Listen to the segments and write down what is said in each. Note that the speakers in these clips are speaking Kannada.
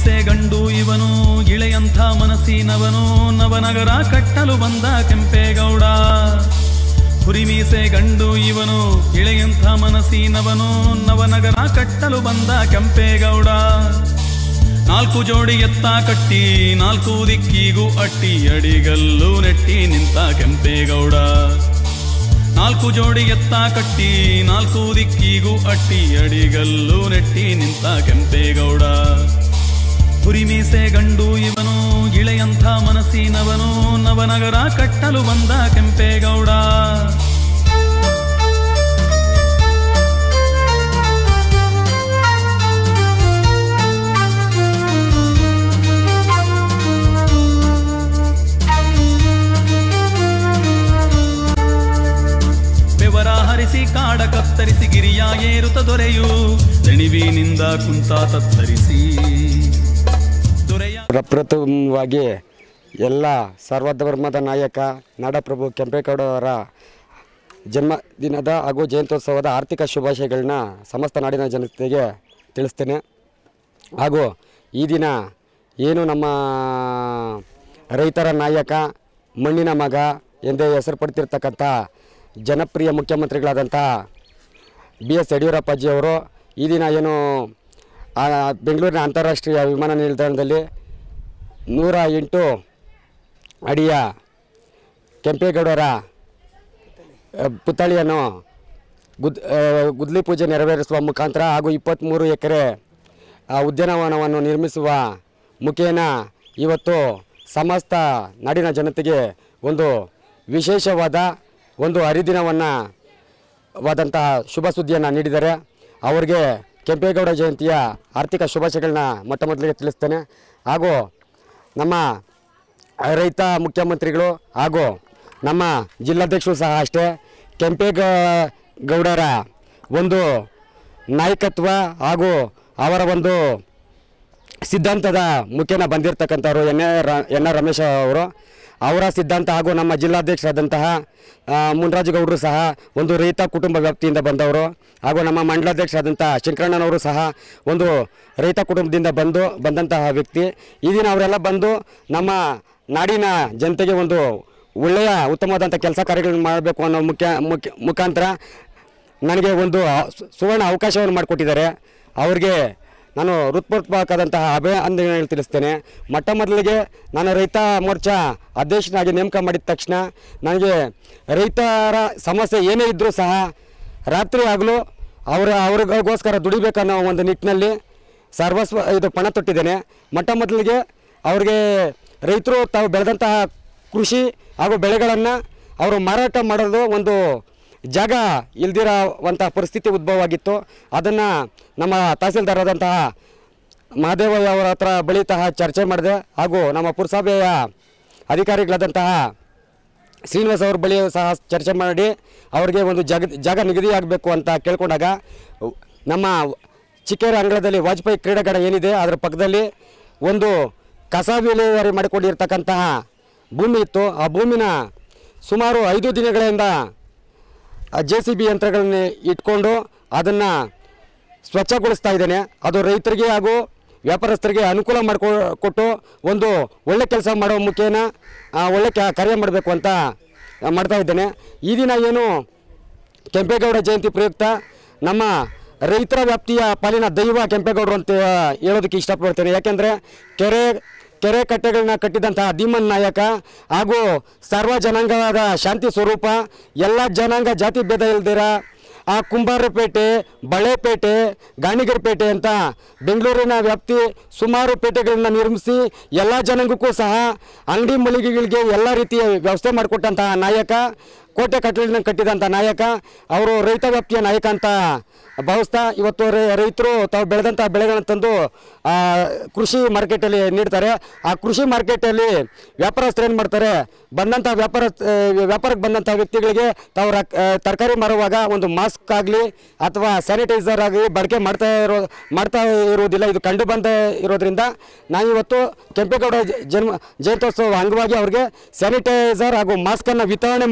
ಹುರಿಮೀಸೆ ಗಂಡು ಇವನು ಇಳೆಯಂಥ ಮನಸ್ಸಿನವನು ನವನಗರ ಕಟ್ಟಲು ಬಂದ ಕೆಂಪೇಗೌಡ ಹುರಿಮೀಸೆ ಗಂಡು ಇವನು ಇಳೆಯಂಥ ಮನಸ್ಸಿನವನು ನವನಗರ ಕಟ್ಟಲು ಬಂದ ಕೆಂಪೇಗೌಡ ನಾಲ್ಕು ಜೋಡಿ ಎತ್ತ ಕಟ್ಟಿ ನಾಲ್ಕು ದಿಕ್ಕಿಗೂ ಅಟ್ಟಿ ಅಡಿಗಲ್ಲು ನೆಟ್ಟಿ ನಿಂತ ಕೆಂಪೇಗೌಡ ನಾಲ್ಕು ಜೋಡಿ ಎತ್ತ ಕಟ್ಟಿ ನಾಲ್ಕು ದಿಕ್ಕಿಗೂ ಅಟ್ಟಿ ಅಡಿಗಲ್ಲು ನೆಟ್ಟಿ ನಿಂತ ಕೆಂಪೇಗೌಡ ಹುರಿಮೀಸೆ ಗಂಡು ಇವನು ಇಳೆಯಂಥ ಮನಸ್ಸಿನವನು ನವನಗರ ಕಟ್ಟಲು ಬಂದ ಕೆಂಪೇಗೌಡ ಬೆವರ ಹರಿಸಿ ಕಾಡ ಕತ್ತರಿಸಿ ಗಿರಿಯ ಏರುತ್ತ ದೊರೆಯು ದಣಿವಿನಿಂದ ಕುಂತ ತತ್ತರಿಸಿ ದೊರೆಯ ಪ್ರಪ್ರಥಮವಾಗಿ ಎಲ್ಲ ಸರ್ವಧರ್ಮದ ನಾಯಕ ನಾಡಪ್ರಭು ಕೆಂಪೇಗೌಡ ಅವರ ಜನ್ಮದಿನದ ಹಾಗೂ ಜಯಂತ್ಯೋತ್ಸವದ ಆರ್ಥಿಕ ಶುಭಾಶಯಗಳನ್ನ ಸಮಸ್ತ ನಾಡಿನ ಜನತೆಗೆ ತಿಳಿಸ್ತೇನೆ ಹಾಗೂ ಈ ದಿನ ಏನು ನಮ್ಮ ರೈತರ ನಾಯಕ ಮಣ್ಣಿನ ಮಗ ಎಂದೇ ಹೆಸರು ಪಡ್ತಿರ್ತಕ್ಕಂಥ ಜನಪ್ರಿಯ ಮುಖ್ಯಮಂತ್ರಿಗಳಾದಂಥ ಬಿ ಎಸ್ ಯಡಿಯೂರಪ್ಪಾಜಿಯವರು ಈ ದಿನ ಏನು ಆ, ಬೆಂಗಳೂರಿನ ಅಂತಾರಾಷ್ಟ್ರೀಯ ವಿಮಾನ ನಿಲ್ದಾಣದಲ್ಲಿ ನೂರ ಎಂಟು ಅಡಿಯ ಕೆಂಪೇಗೌಡರ ಆ, ಪುತ್ಥಳಿಯನ್ನು ಗುದ್ ಆ, ಗುದ್ಲಿ ಪೂಜೆ ನೆರವೇರಿಸುವ ಮುಖಾಂತರ ಹಾಗೂ ಇಪ್ಪತ್ತ್ಮೂರು ಎಕರೆ ಆ, ಉದ್ಯಾನವನವನ್ನು ನಿರ್ಮಿಸುವ ಮುಖೇನ ಇವತ್ತು ಸಮಸ್ತ ನಾಡಿನ ಜನತೆಗೆ ಒಂದು ವಿಶೇಷವಾದ ಒಂದು ಹರಿದಿನವನ್ನು ವಾದಂತಹ ಶುಭ ಸುದ್ದಿಯನ್ನು ನೀಡಿದ್ದಾರೆ ಅವರಿಗೆ ಕೆಂಪೇಗೌಡ ಜಯಂತಿಯ ಆರ್ಥಿಕ ಶುಭಾಶಯಗಳನ್ನ ಮೊಟ್ಟ ಮೊದಲಿಗೆ ತಿಳಿಸ್ತೇನೆ ಹಾಗೂ ನಮ್ಮ ರೈತ ಮುಖ್ಯಮಂತ್ರಿಗಳು ಹಾಗೂ ನಮ್ಮ ಜಿಲ್ಲಾಧ್ಯಕ್ಷರು ಸಹ ಅಷ್ಟೇ ಕೆಂಪೇಗ ಗೌಡರ ಒಂದು ನಾಯಕತ್ವ ಹಾಗೂ ಅವರ ಒಂದು ಸಿದ್ಧಾಂತದ ಮುಖೇನ ಬಂದಿರತಕ್ಕಂಥವ್ರು N A R N R Ramesh ಅವರು ಅವರ ಸಿದ್ಧಾಂತ ಹಾಗೂ ನಮ್ಮ ಜಿಲ್ಲಾಧ್ಯಕ್ಷರಾದಂತಹ ಆ, ಮುನ್ರಾಜು ಗೌಡರು ಸಹ ಒಂದು ರೈತ ಕುಟುಂಬ ವ್ಯಾಪ್ತಿಯಿಂದ ಬಂದವರು ಹಾಗೂ ನಮ್ಮ ಮಂಡಲಾಧ್ಯಕ್ಷರಾದಂಥ ಶಂಕರಣ್ಣನವರು ಸಹ ಒಂದು ರೈತ ಕುಟುಂಬದಿಂದ ಬಂದು ಬಂದಂತಹ ವ್ಯಕ್ತಿ ಈ ದಿನ ಅವರೆಲ್ಲ ಬಂದು ನಮ್ಮ ನಾಡಿನ ಜನತೆಗೆ ಒಂದು ಒಳ್ಳೆಯ ಉತ್ತಮವಾದಂಥ ಕೆಲಸ ಕಾರ್ಯಗಳನ್ನು ಮಾಡಬೇಕು ಅನ್ನೋ ಮುಖ್ಯ ಮುಖ್ಯ ಮುಖಾಂತರ ನನಗೆ ಒಂದು ಆ- ಸು- ಸುವರ್ಣ ಅವಕಾಶವನ್ನು ಮಾಡಿಕೊಟ್ಟಿದ್ದಾರೆ ಅವ್ರಿಗೆ ನಾನು ಹೃತ್ಪೂರ್ವಕವಾದಂತಹ ಅಭಿನಂದನೆಗಳು ತಿಳಿಸ್ತೇನೆ ಮೊಟ್ಟ ಮೊದಲಿಗೆ ನಾನು ರೈತ ಮೋರ್ಚಾ ಅಧ್ಯಕ್ಷನಾಗಿ ನೇಮಕ ಮಾಡಿದ ತಕ್ಷಣ ನನಗೆ ರೈತರ ಸಮಸ್ಯೆ ಏನೇ ಇದ್ದರೂ ಸಹ ರಾತ್ರಿ ಆಗಲೂ ಅವರ ಅವ್ರಿಗೋಸ್ಕರ ದುಡಿಬೇಕನ್ನೋ ಒಂದು ನಿಟ್ಟಿನಲ್ಲಿ ಸರ್ವಸ್ವ ಇದು ಪಣ ತೊಟ್ಟಿದ್ದೇನೆ ಮೊಟ್ಟ ಮೊದಲಿಗೆ ಅವ್ರಿಗೆ ರೈತರು ತಾವು ಬೆಳೆದಂತಹ ಕೃಷಿ ಹಾಗೂ ಬೆಳೆಗಳನ್ನು ಅವರು ಮಾರಾಟ ಮಾಡೋದು ಒಂದು ಜಾಗ ಇಲ್ದಿರೋವಂಥ ಪರಿಸ್ಥಿತಿ ಉದ್ಭವವಾಗಿತ್ತು ಅದನ್ನು ನಮ್ಮ ತಹಸೀಲ್ದಾರರಾದಂತಹ ಮಹಾದೇವಯ್ಯ ಅವರ ಹತ್ರ ಬಳಿ ತಹ ಚರ್ಚೆ ಮಾಡಿದೆ ಹಾಗೂ ನಮ್ಮ ಪುರಸಭೆಯ ಅಧಿಕಾರಿಗಳಾದಂತಹ ಶ್ರೀನಿವಾಸ್ ಅವ್ರ ಬಳಿ ಸಹ ಚರ್ಚೆ ಮಾಡಿ ಅವರಿಗೆ ಒಂದು ಜಾಗ ಜಾಗ ನಿಗದಿಯಾಗಬೇಕು ಅಂತ ಕೇಳ್ಕೊಂಡಾಗ ನಮ್ಮ ಚಿಕ್ಕೇರ ಅಂಗಳದಲ್ಲಿ ವಾಜಪೇಯಿ ಕ್ರೀಡಾಂಗಣ ಏನಿದೆ ಅದರ ಪಕ್ಕದಲ್ಲಿ ಒಂದು ಕಸ ವಿಲೇವಾರಿ ಮಾಡಿಕೊಂಡಿರ್ತಕ್ಕಂತಹ ಭೂಮಿ ಇತ್ತು ಆ ಭೂಮಿನ ಸುಮಾರು ಐದು ದಿನಗಳಿಂದ ಜೆ ಸಿ ಬಿ ಯಂತ್ರಗಳನ್ನ ಇಟ್ಕೊಂಡು ಅದನ್ನು ಸ್ವಚ್ಛಗೊಳಿಸ್ತಾ ಇದ್ದೇನೆ ಅದು ರೈತರಿಗೆ ಹಾಗೂ ವ್ಯಾಪಾರಸ್ಥರಿಗೆ ಅನುಕೂಲ ಮಾಡಿಕೊ ಕೊಟ್ಟು ಒಂದು ಒಳ್ಳೆ ಕೆಲಸ ಮಾಡೋ ಮುಖೇನ ಆ, ಒಳ್ಳೆ ಕ- ಕಾರ್ಯ ಮಾಡಬೇಕು ಅಂತ ಆ, ಮಾಡ್ತಾ ಇದ್ದೇನೆ ಈ ದಿನ ಏನು ಕೆಂಪೇಗೌಡ ಜಯಂತಿ ಪ್ರಯುಕ್ತ ನಮ್ಮ ರೈತರ ವ್ಯಾಪ್ತಿಯ ಪಾಲಿನ ದೈವ ಕೆಂಪೇಗೌಡರು ಅಂತ ಹೇಳೋದಕ್ಕೆ ಇಷ್ಟಪಡ್ತೇನೆ ಯಾಕೆಂದರೆ ಕೆರೆ ಕೆರೆ ಕಟ್ಟೆಗಳನ್ನ ಕಟ್ಟಿದಂತಹ ಧೀಮನ್ ನಾಯಕ ಹಾಗೂ ಸರ್ವ ಜನಾಂಗದ ಶಾಂತಿ ಸ್ವರೂಪ ಎಲ್ಲ ಜನಾಂಗ ಜಾತಿ ಭೇದ ಇಲ್ದಿರ ಆ ಕುಂಬಾರಪೇಟೆ ಬಳೆಪೇಟೆ ಗಾಣಿಗರಪೇಟೆ ಅಂತ ಬೆಂಗಳೂರಿನ ವ್ಯಾಪ್ತಿ ಸುಮಾರು ಪೇಟೆಗಳನ್ನ ನಿರ್ಮಿಸಿ ಎಲ್ಲ ಜನಾಂಗಕ್ಕೂ ಸಹ ಅಂಗಡಿ ಮಳಿಗೆಗಳಿಗೆ ಎಲ್ಲ ರೀತಿಯ ವ್ಯವಸ್ಥೆ ಮಾಡಿಕೊಟ್ಟಂತಹ ನಾಯಕ ಕೋಟೆ ಕಟ್ಟಡನ ಕಟ್ಟಿದಂಥ ನಾಯಕ ಅವರು ರೈತ ವ್ಯಾಪ್ತಿಯ ನಾಯಕ ಅಂತ ಭಾವಿಸ್ತಾ ಇವತ್ತು ರೈ- ರೈತರು ತಾವು ಬೆಳೆದಂಥ ಬೆಳೆಗಳನ್ನು ತಂದು ಆ, ಕೃಷಿ ಮಾರ್ಕೆಟಲ್ಲಿ ನೀಡ್ತಾರೆ ಆ ಕೃಷಿ ಮಾರ್ಕೆಟಲ್ಲಿ ವ್ಯಾಪಾರಸ್ಥರು ಏನು ಮಾಡ್ತಾರೆ ಬಂದಂಥ ವ್ಯಾಪಾರ ಆ, ವ್ಯಾಪಾರಕ್ಕೆ ಬಂದಂಥ ವ್ಯಕ್ತಿಗಳಿಗೆ ತಾವು ರಕ್- ಆ, ತರಕಾರಿ ಮಾರುವಾಗ ಒಂದು ಮಾಸ್ಕ್ ಆಗಲಿ ಅಥವಾ ಸ್ಯಾನಿಟೈಸರ್ ಆಗಲಿ ಬಳಕೆ ಮಾಡ್ತಾ ಇರೋ ಮಾಡ್ತಾ ಇರುವುದಿಲ್ಲ ಇದು ಕಂಡು ಬಂದ ಇರೋದ್ರಿಂದ ನಾನಿವತ್ತು ಕೆಂಪೇಗೌಡ ಜ- ಜನ್ಮ ಜಯಂತ್ಯೋತ್ಸವ ಅಂಗವಾಗಿ ಅವರಿಗೆ ಸ್ಯಾನಿಟೈಸರ್ ಹಾಗೂ ಮಾಸ್ಕನ್ನು ವಿತರಣೆ ಮಾಡುವುದರ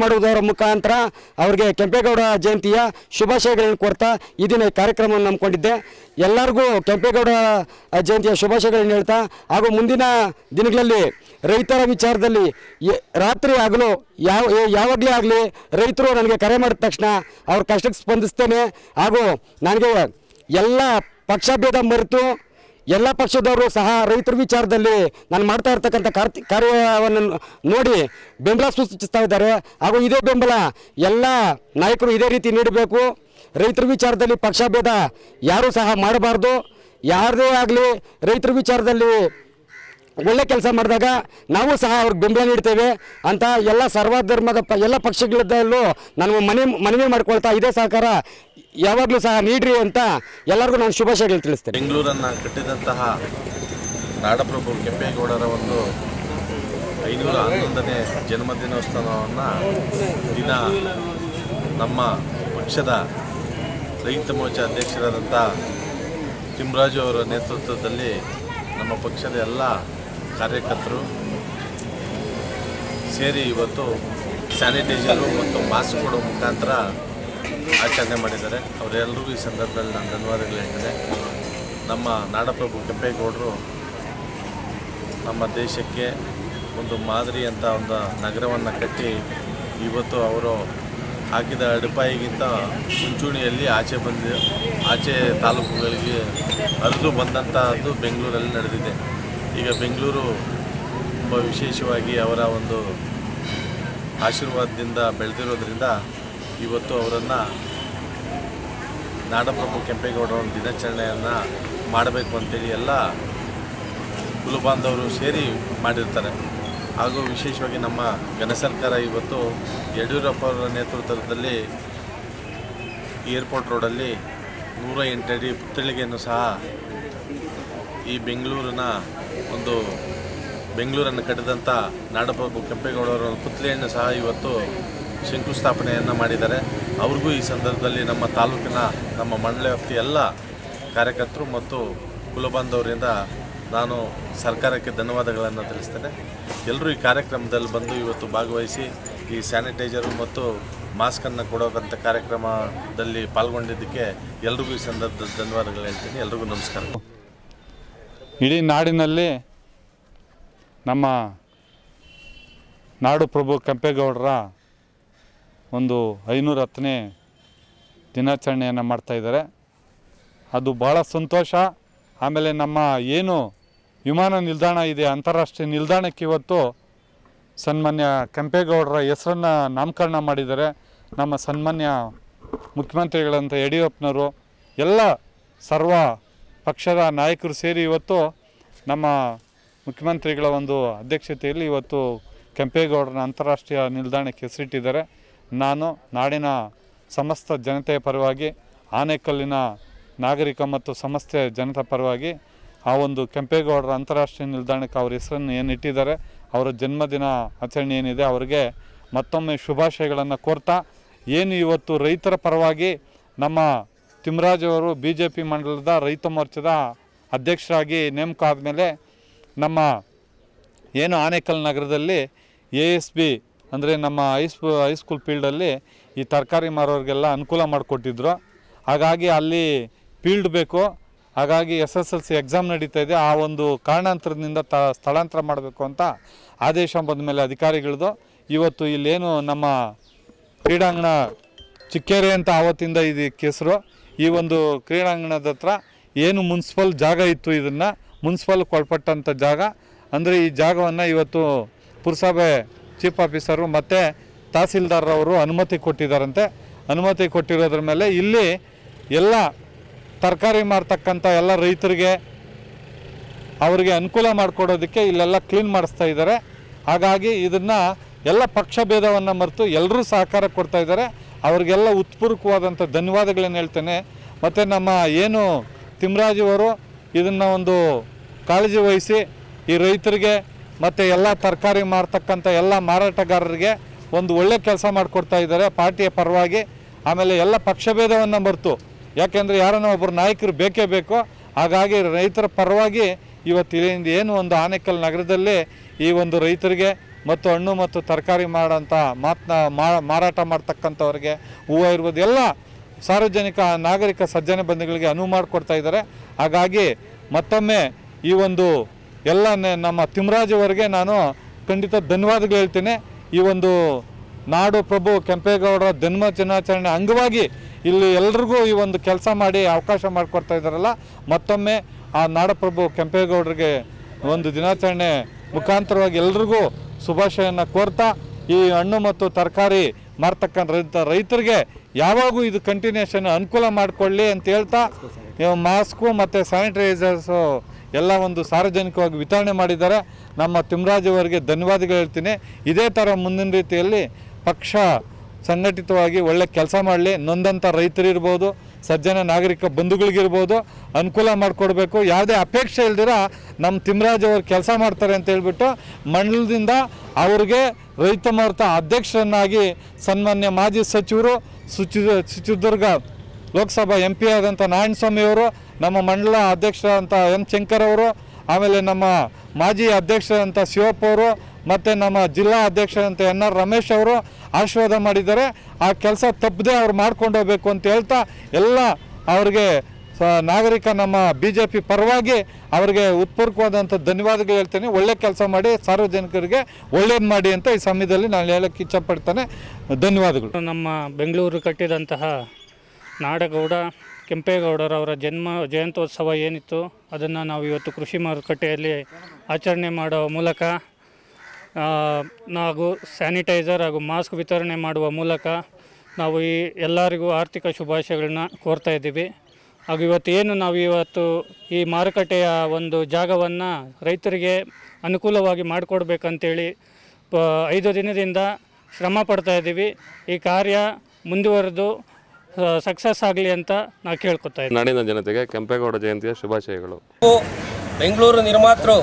ಮುಖಾಂತರ ಅವ್ರಿಗೆ ಕೆಂಪೇಗೌಡ ಜಯಂತಿಯ ಶುಭಾಶಯಗಳನ್ನು ಕೊಡ್ತಾ ಈ ದಿನ ಈ ಕಾರ್ಯಕ್ರಮವನ್ನು ನಂಬ್ಕೊಂಡಿದ್ದೆ ಎಲ್ಲರಿಗೂ ಕೆಂಪೇಗೌಡ ಜಯಂತಿಯ ಶುಭಾಶಯಗಳನ್ನು ಹೇಳ್ತಾ ಹಾಗೂ ಮುಂದಿನ ದಿನಗಳಲ್ಲಿ ರೈತರ ವಿಚಾರದಲ್ಲಿ ಎ- ರಾತ್ರಿ ಆಗಲು ಯಾವ ಏ- ಯಾವಾಗಲೇ ಆಗಲಿ ರೈತರು ನನಗೆ ಕರೆ ಮಾಡಿದ ತಕ್ಷಣ ಅವ್ರ ಕಷ್ಟಕ್ಕೆ ಸ್ಪಂದಿಸ್ತೇನೆ ಹಾಗೂ ನನಗೆ ಎಲ್ಲ ಪಕ್ಷಭೇದ ಮರೆತು ಎಲ್ಲ ಪಕ್ಷದವರು ಸಹ ರೈತರ ವಿಚಾರದಲ್ಲಿ ನಾನು ಮಾಡ್ತಾ ಇರ್ತಕ್ಕಂಥ ಕಾರ್ತಿ ಕಾರ್ಯವನ್ನು ನೋಡಿ ಬೆಂಬಲ ಸೂಚಿಸ್ತಾ ಇದ್ದಾರೆ ಹಾಗೂ ಇದೇ ಬೆಂಬಲ ಎಲ್ಲ ನಾಯಕರು ಇದೇ ರೀತಿ ನೀಡಬೇಕು ರೈತರ ವಿಚಾರದಲ್ಲಿ ಪಕ್ಷಭೇದ ಯಾರೂ ಸಹ ಮಾಡಬಾರ್ದು ಯಾರದೇ ಆಗಲಿ ರೈತರ ವಿಚಾರದಲ್ಲಿ ಒಳ್ಳೆ ಕೆಲಸ ಮಾಡಿದಾಗ ನಾವು ಸಹ ಅವ್ರಿಗೆ ಬೆಂಬಲ ನೀಡ್ತೇವೆ ಅಂತ ಎಲ್ಲ ಸರ್ವಧರ್ಮದ ಪ ಎಲ್ಲ ಪಕ್ಷಗಳಲ್ಲೂ ನಾನು ಮನೆ ಮನವಿ ಮಾಡ್ಕೊಳ್ತಾ ಇದೇ ಸಹಕಾರ ಯಾವಾಗಲೂ ಸಹ ನೀಡ್ರಿ ಅಂತ ಎಲ್ಲರಿಗೂ ನಾನು ಶುಭಾಶಯಗಳು ತಿಳಿಸ್ತೇನೆ ಬೆಂಗಳೂರನ್ನು ಕಟ್ಟಿದಂತಹ ನಾಡಪ್ರಭು ಕೆಂಪೇಗೌಡರ ಒಂದು ಐನೂರ ಹನ್ನೊಂದನೇ ಜನ್ಮದಿನೋತ್ಸವವನ್ನು ದಿನ ನಮ್ಮ ಪಕ್ಷದ ರೈತ ಮೋರ್ಚಾ ಅಧ್ಯಕ್ಷರಾದಂಥ ತಿಮ್ಮರಾಜು ಅವರ ನೇತೃತ್ವದಲ್ಲಿ ನಮ್ಮ ಪಕ್ಷದ ಎಲ್ಲ ಕಾರ್ಯಕರ್ತರು ಸೇರಿ ಇವತ್ತು ಸ್ಯಾನಿಟೈಸರು ಮತ್ತು ಮಾಸ್ಕ್ ಕೊಡೋ ಮುಖಾಂತರ ಆಚರಣೆ ಮಾಡಿದ್ದಾರೆ ಅವರೆಲ್ಲರಿಗೂ ಈ ಸಂದರ್ಭದಲ್ಲಿ ನಾನು ಧನ್ಯವಾದಗಳು ಹೇಳ್ತೇನೆ ನಮ್ಮ ನಾಡಪ್ರಭು ಕೆಂಪೇಗೌಡರು ನಮ್ಮ ದೇಶಕ್ಕೆ ಒಂದು ಮಾದರಿ ಅಂತ ಒಂದು ನಗರವನ್ನು ಕಟ್ಟಿ ಇವತ್ತು ಅವರು ಹಾಕಿದ ಅಡಿಪಾಯಿಗಿಂತ ಮುಂಚೂಣಿಯಲ್ಲಿ ಆಚೆ ಬಂದು ಆಚೆ ತಾಲೂಕುಗಳಿಗೆ ಹರಿದು ಬಂದಂಥದ್ದು ಬೆಂಗಳೂರಲ್ಲಿ ನಡೆದಿದೆ ಈಗ ಬೆಂಗಳೂರು ತುಂಬ ವಿಶೇಷವಾಗಿ ಅವರ ಒಂದು ಆಶೀರ್ವಾದದಿಂದ ಬೆಳೆದಿರೋದ್ರಿಂದ ಇವತ್ತು ಅವರನ್ನು ನಾಡಪ್ರಭು ಕೆಂಪೇಗೌಡರ ಒಂದು ದಿನಾಚರಣೆಯನ್ನು ಮಾಡಬೇಕು ಅಂತೇಳಿ ಎಲ್ಲ ಕುಲಬಾಂಧವರು ಸೇರಿ ಮಾಡಿರ್ತಾರೆ ಹಾಗೂ ವಿಶೇಷವಾಗಿ ನಮ್ಮ ಘನ ಸರ್ಕಾರ ಇವತ್ತು ಯಡಿಯೂರಪ್ಪ ಅವರ ನೇತೃತ್ವದಲ್ಲಿ ಏರ್ಪೋರ್ಟ್ ರೋಡಲ್ಲಿ ನೂರ ಎಂಟಡಿ ಪುತ್ಥಳಿಗೆಯನ್ನು ಸಹ ಈ ಬೆಂಗಳೂರಿನ ಒಂದು ಬೆಂಗಳೂರನ್ನು ಕಟ್ಟಿದಂಥ ನಾಡಪ್ರಭು ಕೆಂಪೇಗೌಡರ ಒಂದು ಪುತ್ಥಳಿಯನ್ನು ಸಹ ಇವತ್ತು ಶಂಕುಸ್ಥಾಪನೆಯನ್ನು ಮಾಡಿದ್ದಾರೆ ಅವ್ರಿಗೂ ಈ ಸಂದರ್ಭದಲ್ಲಿ ನಮ್ಮ ತಾಲೂಕಿನ ನಮ್ಮ ಮಂಡಳ ವ್ಯಾಪ್ತಿ ಎಲ್ಲ ಕಾರ್ಯಕರ್ತರು ಮತ್ತು ಕುಲಬಾಂಧವರಿಂದ ನಾನು ಸರ್ಕಾರಕ್ಕೆ ಧನ್ಯವಾದಗಳನ್ನು ತಿಳಿಸ್ತೇನೆ ಎಲ್ಲರೂ ಈ ಕಾರ್ಯಕ್ರಮದಲ್ಲಿ ಬಂದು ಇವತ್ತು ಭಾಗವಹಿಸಿ ಈ ಸ್ಯಾನಿಟೈಸರು ಮತ್ತು ಮಾಸ್ಕನ್ನು ಕೊಡೋಕ್ಕಂಥ ಕಾರ್ಯಕ್ರಮದಲ್ಲಿ ಪಾಲ್ಗೊಂಡಿದ್ದಕ್ಕೆ ಎಲ್ರಿಗೂ ಈ ಸಂದರ್ಭದಲ್ಲಿ ಧನ್ಯವಾದಗಳು ಹೇಳ್ತೀನಿ ಎಲ್ರಿಗೂ ನಮಸ್ಕಾರ ಇಡೀ ನಾಡಿನಲ್ಲಿ ನಮ್ಮ ನಾಡು ಪ್ರಭು ಕೆಂಪೇಗೌಡರ ಒಂದು ಐನೂರ ಹತ್ತನೇ ದಿನಾಚರಣೆಯನ್ನು ಮಾಡ್ತಾಯಿದ್ದಾರೆ ಅದು ಭಾಳ ಸಂತೋಷ ಆಮೇಲೆ ನಮ್ಮ ಏನು ವಿಮಾನ ನಿಲ್ದಾಣ ಇದೆ ಅಂತಾರಾಷ್ಟ್ರೀಯ ನಿಲ್ದಾಣಕ್ಕೆ ಇವತ್ತು ಸನ್ಮಾನ್ಯ ಕೆಂಪೇಗೌಡರ ಹೆಸರನ್ನು ನಾಮಕರಣ ಮಾಡಿದ್ದಾರೆ ನಮ್ಮ ಸನ್ಮಾನ್ಯ ಮುಖ್ಯಮಂತ್ರಿಗಳಂತ ಯಡಿಯೂರಪ್ಪನವರು ಎಲ್ಲ ಸರ್ವ ಪಕ್ಷದ ನಾಯಕರು ಸೇರಿ ಇವತ್ತು ನಮ್ಮ ಮುಖ್ಯಮಂತ್ರಿಗಳ ಒಂದು ಅಧ್ಯಕ್ಷತೆಯಲ್ಲಿ ಇವತ್ತು ಕೆಂಪೇಗೌಡರನ ಅಂತಾರಾಷ್ಟ್ರೀಯ ನಿಲ್ದಾಣಕ್ಕೆ ಹೆಸರಿಟ್ಟಿದ್ದಾರೆ ನಾನು ನಾಡಿನ ಸಮಸ್ತ ಜನತೆಯ ಪರವಾಗಿ ಆನೇಕಲ್ಲಿನ ನಾಗರಿಕ ಮತ್ತು ಸಮಸ್ತ ಜನತಾ ಪರವಾಗಿ ಆ ಒಂದು ಕೆಂಪೇಗೌಡರ ಅಂತಾರಾಷ್ಟ್ರೀಯ ನಿಲ್ದಾಣಕ್ಕೆ ಅವ್ರ ಹೆಸರನ್ನು ಏನು ಇಟ್ಟಿದ್ದಾರೆ ಅವರ ಜನ್ಮದಿನ ಆಚರಣೆ ಏನಿದೆ ಅವರಿಗೆ ಮತ್ತೊಮ್ಮೆ ಶುಭಾಶಯಗಳನ್ನು ಕೋರ್ತಾ ಏನು ಇವತ್ತು ರೈತರ ಪರವಾಗಿ ನಮ್ಮ ತಿಮ್ಮರಾಜ್ ಅವರು ಬಿ ಜೆ ಪಿ ಮಂಡಲದ ರೈತ ಮೋರ್ಚಾದ ಅಧ್ಯಕ್ಷರಾಗಿ ನೇಮಕ ಆದಮೇಲೆ ನಮ್ಮ ಏನು ಆನೇಕಲ್ ನಗರದಲ್ಲಿ ಎ ಎಸ್ ಬಿ ಅಂದರೆ ನಮ್ಮ ಹೈಸ್ ಹೈಸ್ಕೂಲ್ ಫೀಲ್ಡಲ್ಲಿ ಈ ತರಕಾರಿ ಮಾರೋರಿಗೆಲ್ಲ ಅನುಕೂಲ ಮಾಡಿಕೊಟ್ಟಿದ್ರು ಹಾಗಾಗಿ ಅಲ್ಲಿ ಫೀಲ್ಡ್ ಬೇಕು ಹಾಗಾಗಿ S S L C exam ನಡೀತಾ ಇದೆ ಆ ಒಂದು ಕಾರಣಾಂತರದಿಂದ ತ ಸ್ಥಳಾಂತರ ಮಾಡಬೇಕು ಅಂತ ಆದೇಶ ಬಂದ ಮೇಲೆ ಅಧಿಕಾರಿಗಳದು ಇವತ್ತು ಇಲ್ಲೇನು ನಮ್ಮ ಕ್ರೀಡಾಂಗಣ ಚಿಕ್ಕೇರೆ ಅಂತ ಆವತ್ತಿಂದ ಇದಕ್ಕೆ ಹೆಸರು ಈ ಒಂದು ಕ್ರೀಡಾಂಗಣದ ಹತ್ರ ಏನು ಮುನ್ಸಿಪಲ್ ಜಾಗ ಇತ್ತು ಇದನ್ನು ಮುನ್ಸಿಪಲ್ ಕೊಳ್ಪಟ್ಟಂಥ ಜಾಗ ಅಂದರೆ ಈ ಜಾಗವನ್ನು ಇವತ್ತು ಪುರಸಭೆ ಚೀಫ್ ಆಫೀಸರು ಮತ್ತು ತಹಸೀಲ್ದಾರವರು ಅನುಮತಿ ಕೊಟ್ಟಿದ್ದಾರಂತೆ ಅನುಮತಿ ಕೊಟ್ಟಿರೋದ್ರ ಮೇಲೆ ಇಲ್ಲಿ ಎಲ್ಲ ತರಕಾರಿ ಮಾರ್ತಕ್ಕಂಥ ಎಲ್ಲ ರೈತರಿಗೆ ಅವರಿಗೆ ಅನುಕೂಲ ಮಾಡಿಕೊಡೋದಕ್ಕೆ ಇಲ್ಲೆಲ್ಲ ಕ್ಲೀನ್ ಮಾಡಿಸ್ತಾ ಇದ್ದಾರೆ ಹಾಗಾಗಿ ಇದನ್ನು ಎಲ್ಲ ಪಕ್ಷ ಭೇದವನ್ನು ಮರೆತು ಎಲ್ಲರೂ ಸಹಕಾರ ಕೊಡ್ತಾ ಇದ್ದಾರೆ ಅವರಿಗೆಲ್ಲ ಉತ್ಪೂರ್ವಕವಾದಂಥ ಧನ್ಯವಾದಗಳನ್ನು ಹೇಳ್ತೇನೆ ಮತ್ತು ನಮ್ಮ ಏನು ತಿಮ್ಮರಾಜು ಅವರು ಇದನ್ನು ಒಂದು ಕಾಳಜಿ ವಹಿಸಿ ಈ ರೈತರಿಗೆ ಮತ್ತು ಎಲ್ಲ ತರಕಾರಿ ಮಾರ್ತಕ್ಕಂಥ ಎಲ್ಲ ಮಾರಾಟಗಾರರಿಗೆ ಒಂದು ಒಳ್ಳೆ ಕೆಲಸ ಮಾಡಿಕೊಡ್ತಾ ಇದ್ದಾರೆ ಪಾರ್ಟಿಯ ಪರವಾಗಿ ಆಮೇಲೆ ಎಲ್ಲ ಪಕ್ಷಭೇದವನ್ನು ಮರೆತು ಯಾಕೆಂದರೆ ಯಾರನ್ನ ಒಬ್ಬರು ನಾಯಕರು ಬೇಕೇ ಬೇಕು ಹಾಗಾಗಿ ರೈತರ ಪರವಾಗಿ ಇವತ್ತು ಇಲ್ಲಿಂದ ಏನು ಒಂದು ಆನೇಕಲ್ ನಗರದಲ್ಲಿ ಈ ಒಂದು ರೈತರಿಗೆ ಮತ್ತು ಹಣ್ಣು ಮತ್ತು ತರಕಾರಿ ಮಾಡೋಂಥ ಮಾತನ್ನ ಮಾರಾಟ ಮಾಡ್ತಕ್ಕಂಥವ್ರಿಗೆ ಹೂವು ಇರ್ಬೋದು ಎಲ್ಲ ಸಾರ್ವಜನಿಕ ನಾಗರಿಕ ಸಜ್ಜನ ಬಂಧುಗಳಿಗೆ ಅನುವು ಮಾಡಿಕೊಡ್ತಾ ಇದ್ದಾರೆ ಹಾಗಾಗಿ ಮತ್ತೊಮ್ಮೆ ಈ ಒಂದು ಎಲ್ಲ ನೆ- ನಮ್ಮ ತಿಮ್ಮರಾಜ್ ಅವರಿಗೆ ನಾನು ಖಂಡಿತ ಧನ್ಯವಾದಗಳು ಹೇಳ್ತೀನಿ ಈ ಒಂದು ನಾಡು ಪ್ರಭು ಕೆಂಪೇಗೌಡರ ಜನ್ಮ ದಿನಾಚರಣೆ ಅಂಗವಾಗಿ ಇಲ್ಲಿ ಎಲ್ರಿಗೂ ಈ ಒಂದು ಕೆಲಸ ಮಾಡಿ ಅವಕಾಶ ಮಾಡಿಕೊಡ್ತಾ ಇದ್ದಾರಲ್ಲ ಮತ್ತೊಮ್ಮೆ ಆ ನಾಡಪ್ರಭು ಕೆಂಪೇಗೌಡರಿಗೆ ಒಂದು ದಿನಾಚರಣೆ ಮುಖಾಂತರವಾಗಿ ಎಲ್ರಿಗೂ ಶುಭಾಶಯನ ಕೋರ್ತಾ ಈ ಹಣ್ಣು ಮತ್ತು ತರಕಾರಿ ಮಾರ್ತಕ್ಕಂಥ ರೈತ ರೈತರಿಗೆ ಯಾವಾಗೂ ಇದು ಕಂಟಿನ್ಯೂಷನ್ ಅನುಕೂಲ ಮಾಡಿಕೊಳ್ಳಿ ಅಂತ ಹೇಳ್ತಾ ಮಾಸ್ಕು ಮತ್ತು ಸ್ಯಾನಿಟೈಸರ್ಸು ಎಲ್ಲ ಒಂದು ಸಾರ್ವಜನಿಕವಾಗಿ ವಿತರಣೆ ಮಾಡಿದ್ದಾರೆ ನಮ್ಮ ತಿಮ್ಮರಾಜ್ ಅವರಿಗೆ ಧನ್ಯವಾದಗಳು ಹೇಳ್ತೀನಿ ಇದೇ ಥರ ಮುಂದಿನ ರೀತಿಯಲ್ಲಿ ಪಕ್ಷ ಸಂಘಟಿತವಾಗಿ ಒಳ್ಳೆ ಕೆಲಸ ಮಾಡಲಿ ನೊಂದಂಥ ರೈತರಿರ್ಬೋದು ಸಜ್ಜನ ನಾಗರಿಕ ಬಂಧುಗಳಿಗಿರ್ಬೋದು ಅನುಕೂಲ ಮಾಡಿಕೊಡ್ಬೇಕು ಯಾವುದೇ ಅಪೇಕ್ಷೆ ಇಲ್ದಿರ ನಮ್ಮ ತಿಮ್ಮರಾಜ್ ಅವರು ಕೆಲಸ ಮಾಡ್ತಾರೆ ಅಂತ ಹೇಳ್ಬಿಟ್ಟು ಮಂಡಲದಿಂದ ಅವ್ರಿಗೆ ರೈತ ಮಾರುತ ಅಧ್ಯಕ್ಷರನ್ನಾಗಿ ಸನ್ಮಾನ್ಯ ಮಾಜಿ ಸಚಿವರು ಸುಚಿ ಚಿತ್ರದುರ್ಗ ಲೋಕಸಭಾ ಎಂ ಪಿ ಆದಂಥ ನಾರಾಯಣಸ್ವಾಮಿ ಅವರು ನಮ್ಮ ಮಂಡಲ ಅಧ್ಯಕ್ಷರಾದಂಥ ಎನ್ ಶಂಕರ್ ಅವರು ಆಮೇಲೆ ನಮ್ಮ ಮಾಜಿ ಅಧ್ಯಕ್ಷರಂತ ಶಿವಪ್ಪ ಅವರು ಮತ್ತು ನಮ್ಮ ಜಿಲ್ಲಾ ಅಧ್ಯಕ್ಷರಂತ ಎನ್ ಆರ್ ರಮೇಶ್ ಅವರು ಆಶೀರ್ವಾದ ಮಾಡಿದ್ದಾರೆ ಆ ಕೆಲಸ ತಪ್ಪದೆ ಅವ್ರು ಮಾಡ್ಕೊಂಡು ಹೋಗ್ಬೇಕು ಅಂತ ಹೇಳ್ತಾ ಎಲ್ಲ ಅವ್ರಿಗೆ ಸ- ನಾಗರಿಕ ನಮ್ಮ ಬಿ ಜೆ ಪಿ ಪರವಾಗಿ ಅವರಿಗೆ ಉತ್ಪೂರ್ವಕವಾದಂಥ ಧನ್ಯವಾದಗಳು ಹೇಳ್ತೇನೆ ಒಳ್ಳೆ ಕೆಲಸ ಮಾಡಿ ಸಾರ್ವಜನಿಕರಿಗೆ ಒಳ್ಳೇದು ಮಾಡಿ ಅಂತ ಈ ಸಮಯದಲ್ಲಿ ನಾನು ಹೇಳಕ್ಕೆ ಇಚ್ಛಪಡ್ತೇನೆ ಧನ್ಯವಾದಗಳು ನಮ್ಮ ಬೆಂಗಳೂರು ಕಟ್ಟಿದಂತಹ ನಾಡಗೌಡ ಕೆಂಪೇಗೌಡರವರ ಜನ್ಮ ಜಯಂತ್ಯೋತ್ಸವ ಏನಿತ್ತು ಅದನ್ನು ನಾವು ಇವತ್ತು ಕೃಷಿ ಮಾರುಕಟ್ಟೆಯಲ್ಲಿ ಆಚರಣೆ ಮಾಡೋ ಮೂಲಕ ಆ, ನಾವು ಸ್ಯಾನಿಟೈಸರ್ ಹಾಗೂ ಮಾಸ್ಕ್ ವಿತರಣೆ ಮಾಡುವ ಮೂಲಕ ನಾವು ಈ ಎಲ್ಲರಿಗೂ ಆರ್ಥಿಕ ಶುಭಾಶಯಗಳನ್ನ ಕೋರ್ತಾ ಇದ್ದೀವಿ ಹಾಗೂ ಇವತ್ತು ಏನು ನಾವು ಇವತ್ತು ಈ ಮಾರುಕಟ್ಟೆಯ ಒಂದು ಜಾಗವನ್ನು ರೈತರಿಗೆ ಅನುಕೂಲವಾಗಿ ಮಾಡಿಕೊಡ್ಬೇಕಂತೇಳಿ ಪ- ಐದು ದಿನದಿಂದ ಶ್ರಮ ಪಡ್ತಾ ಇದ್ದೀವಿ ಈ ಕಾರ್ಯ ಮುಂದುವರೆದು ಸಕ್ಸಸ್ ಆಗಲಿ ಅಂತ ನಾವು ಕೇಳ್ಕೊತಾ ಇದ್ದೀವಿ ನಾಡಿನ ಜನತೆಗೆ ಕೆಂಪೇಗೌಡ ಜಯಂತಿಯ ಶುಭಾಶಯಗಳು ಬೆಂಗಳೂರು ನಿರ್ಮಾತೃ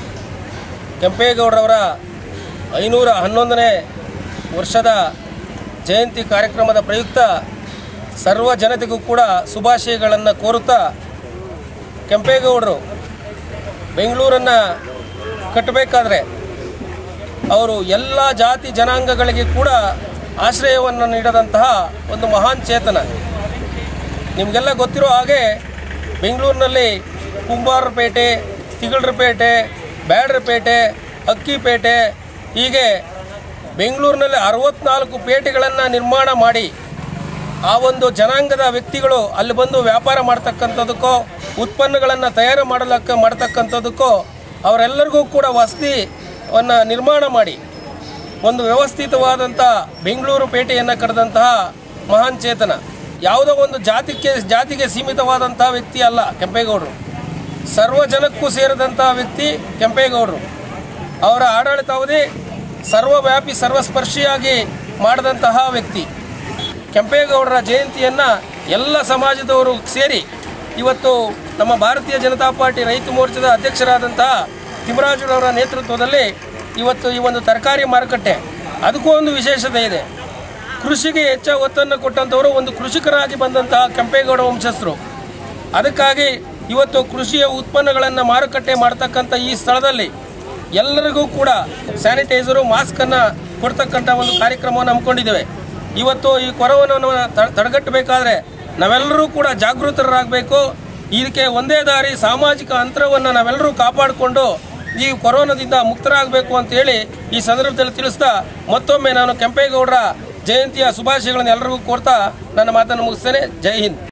ಕೆಂಪೇಗೌಡರವರ ಐನೂರ ಹನ್ನೊಂದನೇ ವರ್ಷದ ಜಯಂತಿ ಕಾರ್ಯಕ್ರಮದ ಪ್ರಯುಕ್ತ ಸರ್ವ ಜನತೆಗೂ ಕೂಡ ಶುಭಾಶಯಗಳನ್ನು ಕೋರುತ್ತಾ ಕೆಂಪೇಗೌಡರು ಬೆಂಗಳೂರನ್ನು ಕಟ್ಟಬೇಕಾದ್ರೆ ಅವರು ಎಲ್ಲ ಜಾತಿ ಜನಾಂಗಗಳಿಗೆ ಕೂಡ ಆಶ್ರಯವನ್ನು ನೀಡದಂತಹ ಒಂದು ಮಹಾನ್ ಚೇತನ ನಿಮಗೆಲ್ಲ ಗೊತ್ತಿರೋ ಹಾಗೆ ಬೆಂಗಳೂರಿನಲ್ಲಿ ಕುಂಬಾರಪೇಟೆ ತಿಗಳರಪೇಟೆ ಬ್ಯಾಡ್ರಪೇಟೆ ಅಕ್ಕಿಪೇಟೆ ಹೀಗೆ ಬೆಂಗಳೂರಿನಲ್ಲಿ ಅರವತ್ನಾಲ್ಕು ಪೇಟೆಗಳನ್ನು ನಿರ್ಮಾಣ ಮಾಡಿ ಆ ಒಂದು ಜನಾಂಗದ ವ್ಯಕ್ತಿಗಳು ಅಲ್ಲಿ ಬಂದು ವ್ಯಾಪಾರ ಮಾಡ್ತಕ್ಕಂಥದ್ದಕ್ಕೋ ಉತ್ಪನ್ನಗಳನ್ನು ತಯಾರು ಮಾಡಲಕ್ಕ ಮಾಡ್ತಕ್ಕಂಥದ್ದಕ್ಕೋ ಅವರೆಲ್ಲರಿಗೂ ಕೂಡ ವಸತಿಯನ್ನು ನಿರ್ಮಾಣ ಮಾಡಿ ಒಂದು ವ್ಯವಸ್ಥಿತವಾದಂಥ ಬೆಂಗಳೂರು ಪೇಟೆಯನ್ನು ಕರೆದಂತಹ ಮಹಾನ್ ಚೇತನ ಯಾವುದೋ ಒಂದು ಜಾತಿಗೆ ಜಾತಿಗೆ ಸೀಮಿತವಾದಂತಹ ವ್ಯಕ್ತಿ ಅಲ್ಲ ಕೆಂಪೇಗೌಡರು ಸರ್ವ ಜನಕ್ಕೂ ಸೇರಿದಂತಹ ವ್ಯಕ್ತಿ ಕೆಂಪೇಗೌಡರು ಅವರ ಆಡಳಿತಾವಧಿ ಸರ್ವವ್ಯಾಪಿ ಸರ್ವಸ್ಪರ್ಶಿಯಾಗಿ ಮಾಡಿದಂತಹ ವ್ಯಕ್ತಿ ಕೆಂಪೇಗೌಡರ ಜಯಂತಿಯನ್ನು ಎಲ್ಲ ಸಮಾಜದವರು ಸೇರಿ ಇವತ್ತು ನಮ್ಮ ಭಾರತೀಯ ಜನತಾ ಪಾರ್ಟಿ ರೈತ ಮೋರ್ಚಾದ ಅಧ್ಯಕ್ಷರಾದಂತಹ ತಿಮ್ಮರಾಜುರವರ ನೇತೃತ್ವದಲ್ಲಿ ಇವತ್ತು ಈ ಒಂದು ತರಕಾರಿ ಮಾರುಕಟ್ಟೆ ಅದಕ್ಕೂ ಒಂದು ವಿಶೇಷತೆ ಇದೆ ಕೃಷಿಗೆ ಹೆಚ್ಚು ಒತ್ತನ್ನು ಕೊಟ್ಟಂಥವರು ಒಂದು ಕೃಷಿಕರಾಗಿ ಬಂದಂತಹ ಕೆಂಪೇಗೌಡ ವಂಶಸ್ಥರು ಅದಕ್ಕಾಗಿ ಇವತ್ತು ಕೃಷಿಯ ಉತ್ಪನ್ನಗಳನ್ನು ಮಾರುಕಟ್ಟೆ ಮಾಡ್ತಕ್ಕಂಥ ಈ ಸ್ಥಳದಲ್ಲಿ ಎಲ್ಲರಿಗೂ ಕೂಡ ಸ್ಯಾನಿಟೈಸರು ಮಾಸ್ಕನ್ನು ಕೊಡ್ತಕ್ಕಂಥ ಒಂದು ಕಾರ್ಯಕ್ರಮವನ್ನು ಹಮ್ಮಿಕೊಂಡಿದ್ದೇವೆ ಇವತ್ತು ಈ ಕೊರೋನಾವನ್ನು ತ- ತಡೆಗಟ್ಟಬೇಕಾದ್ರೆ ನಾವೆಲ್ಲರೂ ಕೂಡ ಜಾಗೃತರಾಗಬೇಕು ಇದಕ್ಕೆ ಒಂದೇ ದಾರಿ ಸಾಮಾಜಿಕ ಅಂತರವನ್ನು ನಾವೆಲ್ಲರೂ ಕಾಪಾಡಿಕೊಂಡು ಈ ಕೊರೋನಾದಿಂದ ಮುಕ್ತರಾಗಬೇಕು ಅಂತೇಳಿ ಈ ಸಂದರ್ಭದಲ್ಲಿ ತಿಳಿಸ್ತಾ ಮತ್ತೊಮ್ಮೆ ನಾನು ಕೆಂಪೇಗೌಡರ ಜಯಂತಿಯ ಶುಭಾಶಯಗಳನ್ನು ಎಲ್ಲರಿಗೂ ಕೋರ್ತಾ ನನ್ನ ಮಾತನ್ನು ಮುಗಿಸ್ತೇನೆ ಜೈ ಹಿಂದ್